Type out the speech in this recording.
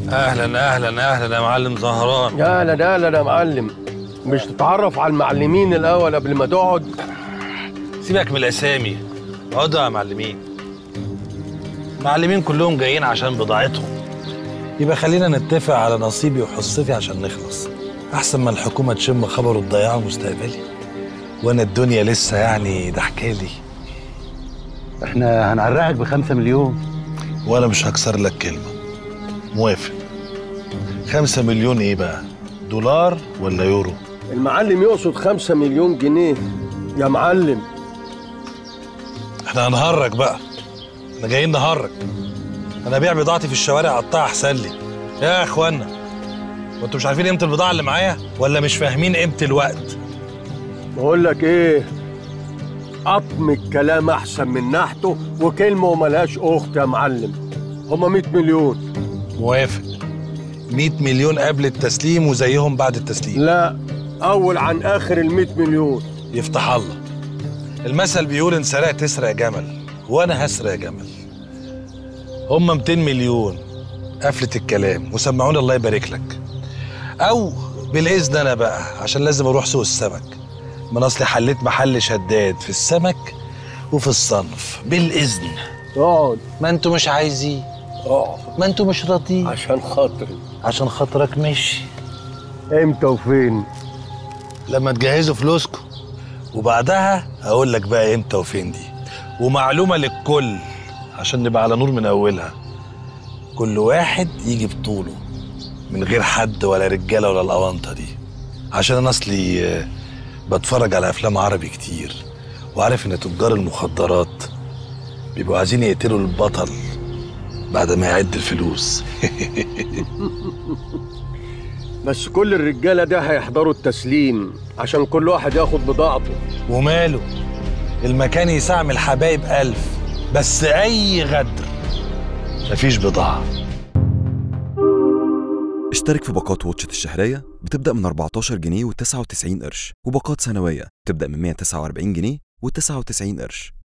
اهلا اهلا اهلا يا معلم زهران يا لا لا لا يا معلم مش تتعرف على المعلمين الاول قبل ما تقعد سيبك من الاسامي اقعدوا يا معلمين المعلمين كلهم جايين عشان بضاعتهم يبقى خلينا نتفق على نصيبي وحصتي عشان نخلص احسن ما الحكومه تشم خبر وتضيعه مستقبلي وانا الدنيا لسه يعني ضحكالي احنا هنعرقك بخمسة مليون وانا مش هكسر لك كلمه موافق خمسة مليون ايه بقى دولار ولا يورو المعلم يقصد خمسة مليون جنيه يا معلم احنا هنهرج بقى احنا جايين نهرج انا ابيع بضاعتي في الشوارع اقطعها احسن لي يا اخوانا وانتوا مش عارفين قيمه البضاعه اللي معايا ولا مش فاهمين قيمه الوقت بقول لك ايه قطم الكلام احسن من نحته وكلمه وملهاش اخت يا معلم هما 100 مليون موافق 100 مليون قبل التسليم وزيهم بعد التسليم لا اول عن اخر ال 100 مليون يفتح الله المثل بيقول ان سرقت تسرق جمل وانا هسرق جمل هم 200 مليون قفلة الكلام وسمعوني الله يبارك لك او بالاذن انا بقى عشان لازم اروح سوق السمك من اصلي حليت محل شداد في السمك وفي الصنف بالاذن اقعد ما انتوا مش عايزين اقعد ما انتوا مش راضيين عشان خاطري عشان خاطرك مشي امتى وفين لما تجهزوا فلوسكم وبعدها هقول لك بقى امتى وفين دي ومعلومه للكل عشان نبقى على نور من اولها كل واحد يجي بطوله من غير حد ولا رجاله ولا الاونطه دي عشان انا اصلي آه، بتفرج على افلام عربي كتير وعارف ان تجار المخدرات بيبقوا عايزين يقتلوا البطل بعد ما يعد الفلوس بس كل الرجاله ده هيحضروا التسليم عشان كل واحد ياخد بضاعته وماله المكان يسعمل حبايب ألف بس أي غدر مفيش بضاعة اشترك في باقات واتشت الشهرية بتبدأ من 14 جنيه و99 قرش وباقات سنوية بتبدأ من 149 جنيه و99 قرش